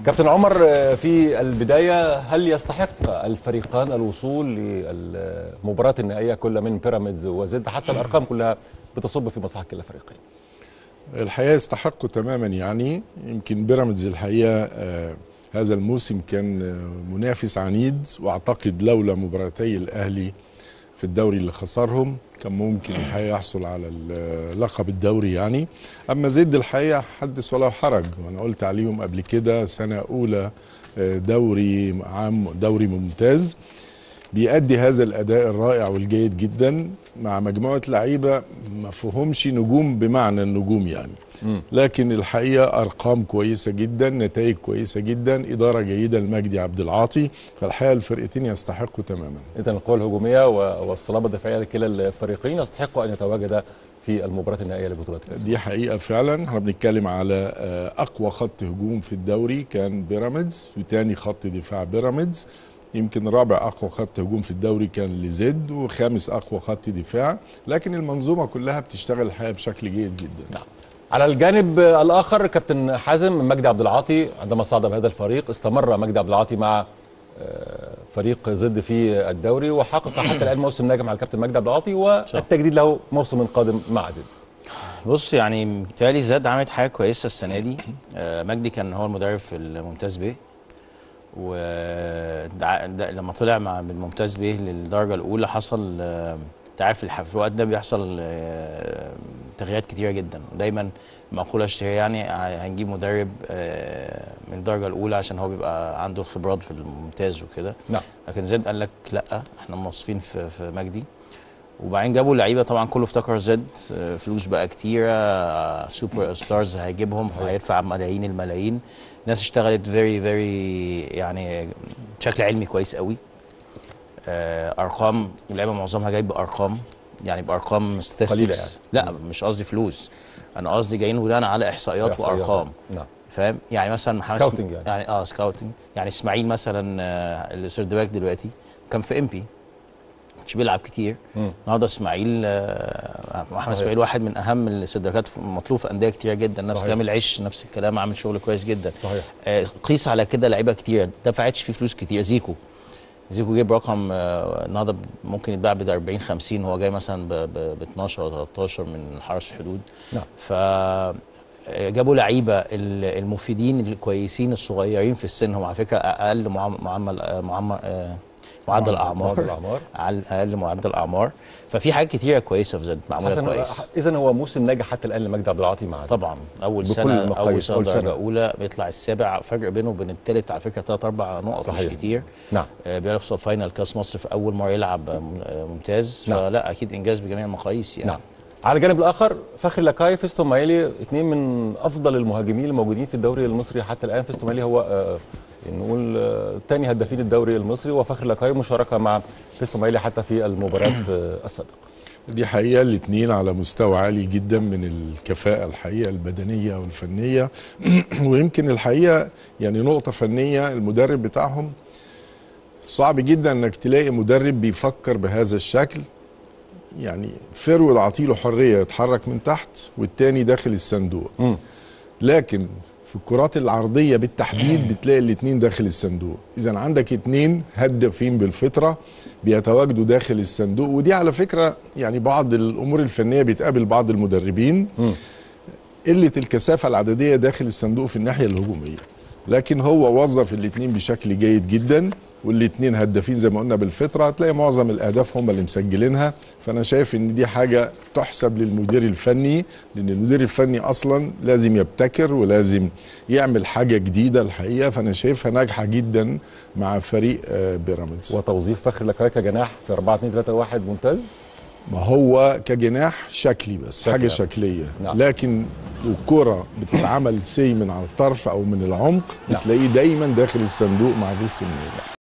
كابتن عمر في البداية هل يستحق الفريقان الوصول للمباراة النهائية كل من بيراميدز وزد حتى الأرقام كلها بتصب في مصلحة كلا فريقين الحقيقه يستحقوا تماما يعني يمكن بيراميدز الحقيقه آه هذا الموسم كان آه، منافس عنيد واعتقد لولا مباراتي الاهلي في الدوري اللي خسرهم كان ممكن الحقيقه يحصل على ال- لقب الدوري يعني اما زد الحقيقه حدث ولا حرج وانا قلت عليهم قبل كده سنه اولى آه، دوري عام دوري ممتاز بيأدي هذا الأداء الرائع والجيد جدا مع مجموعة لعيبة ما فيهمش نجوم بمعنى النجوم يعني لكن الحقيقة أرقام كويسة جدا نتائج كويسة جدا إدارة جيدة لمجدي عبد العاطي فالحقيقة الفرقتين يستحقوا تماما إذا القوة الهجومية و- والصلابة الدفاعية لكلا الفريقين يستحقوا أن يتواجدا في المباراة النهائية لبطولة كأس دي حقيقة فعلا احنا بنتكلم على آه، أقوى خط هجوم في الدوري كان بيراميدز وتاني خط دفاع بيراميدز يمكن رابع أقوى خط هجوم في الدوري كان لزد وخامس أقوى خط دفاع لكن المنظومة كلها بتشتغل الحقيقة بشكل جيد جدا على الجانب الآخر كابتن حازم مجدي عبد العاطي عندما صعد بهذا الفريق استمر مجدي عبد العاطي مع آه، فريق زد في الدوري وحقق حتى الآن موسم ناجح مع الكابتن مجدي عبد العاطي والتجديد له موسم قادم مع زد بص يعني متهيألي زاد عملت حاجه كويسه السنه دي آه، مجدي كان هو المدرب في الممتاز ب ولما طلع مع من الممتاز ب للدرجه الاولى حصل آه، انت عارف الح- في الوقت ده بيحصل آه، تغييرات كتيره جدا دايما مقوله اشتهي يعني ه- هنجيب مدرب آه، من الدرجه الاولى عشان هو بيبقى عنده الخبرات في الممتاز وكده نعم لكن زيد قال لك لا احنا واثقين في في مجدي وبعدين جابوا لعيبه طبعا كله افتكر زد آه، فلوس بقى كتيره آه، سوبر ستارز هيجيبهم فهيدفع ملايين الملايين الناس اشتغلت فيري فيري يعني بشكل علمي كويس قوي آه، ارقام اللعيبه معظمها جايب بارقام يعني بارقام statistics. قليلة يعني. لا مش قصدي فلوس انا قصدي جايين بناء على احصائيات وارقام نعم فاهم يعني مثلا محمد سكاوتنج يعني. يعني اه سكاوتنج يعني اسماعيل مثلا آه، اللي سيرد باك دلوقتي كان في ام بي مش بيلعب كتير مم. النهارده اسماعيل آه، محمد صحيح. اسماعيل واحد من اهم السيرد مطلوب في انديه كتير جدا نفس صحيح. كامل عيش نفس الكلام عامل شغل كويس جدا صحيح آه، قيس على كده لعيبه كتير دفعتش فيه فلوس كتير زيكو زيكو جايب رقم آه، النهارده ممكن يتباع ب 40 50 هو جاي مثلا ب 12 او 13 من حرس الحدود نعم. ف آه، جابوا لعيبه ال- المفيدين الكويسين الصغيرين في السن هم على فكره اقل معم- معمل آه، معمل آه، معدل اعمار الأعمار على اقل معدل اعمار ففي حاجات كتيره كويسه في زد معموله كويس إذا هو موسم ناجح حتى الآن لمجدي عبد العاطي مع زد. طبعا اول بكل سنه المقاييس، اول سنه أول سنة. درجه اولى بيطلع السابع فرق بينه وبين الثالث على فكره ثلاث اربع نقط مش صحيح. كتير نعم آه، بيوصل فاينل كاس مصر في اول مره يلعب آه، م- آه، ممتاز نعم. فلا اكيد انجاز بجميع المقاييس يعني نعم على الجانب الاخر فخري لاكاي فيستون مايلي اثنين من افضل المهاجمين الموجودين في الدوري المصري حتى الان فيستون مايلي هو آه، نقول آه، ثاني هدافين الدوري المصري وفخري لاكاي مشاركه مع فيستون مايلي حتى في المباراه آه، السابقه دي حقيقة الاثنين على مستوى عالي جدا من الكفاءة الحقيقة البدنية والفنية ويمكن الحقيقة يعني نقطة فنية المدرب بتاعهم صعب جدا انك تلاقي مدرب بيفكر بهذا الشكل يعني فرود عطيله حرية يتحرك من تحت والتاني داخل الصندوق مم. لكن في الكرات العرضية بالتحديد بتلاقي الاتنين داخل الصندوق إذا عندك اتنين هدافين بالفطرة بيتواجدوا داخل الصندوق ودي على فكرة يعني بعض الأمور الفنية بتقابل بعض المدربين مم. قلة الكثافة العددية داخل الصندوق في الناحية الهجومية لكن هو وظف الاتنين بشكل جيد جدا والاتنين هدافين زي ما قلنا بالفطره هتلاقي معظم الاهداف هم اللي مسجلينها فانا شايف ان دي حاجه تحسب للمدير الفني لان المدير الفني اصلا لازم يبتكر ولازم يعمل حاجه جديده الحقيقه فانا شايفها ناجحه جدا مع فريق آه، بيراميدز وتوظيف فخري لاكاي كجناح في 4 2 3 1 ممتاز ما هو كجناح شكلي بس شكلي. حاجه شكليه نعم. لكن الكرة بتتعمل سي من على الطرف او من العمق نعم. بتلاقيه دايما داخل الصندوق مع فيستون ميل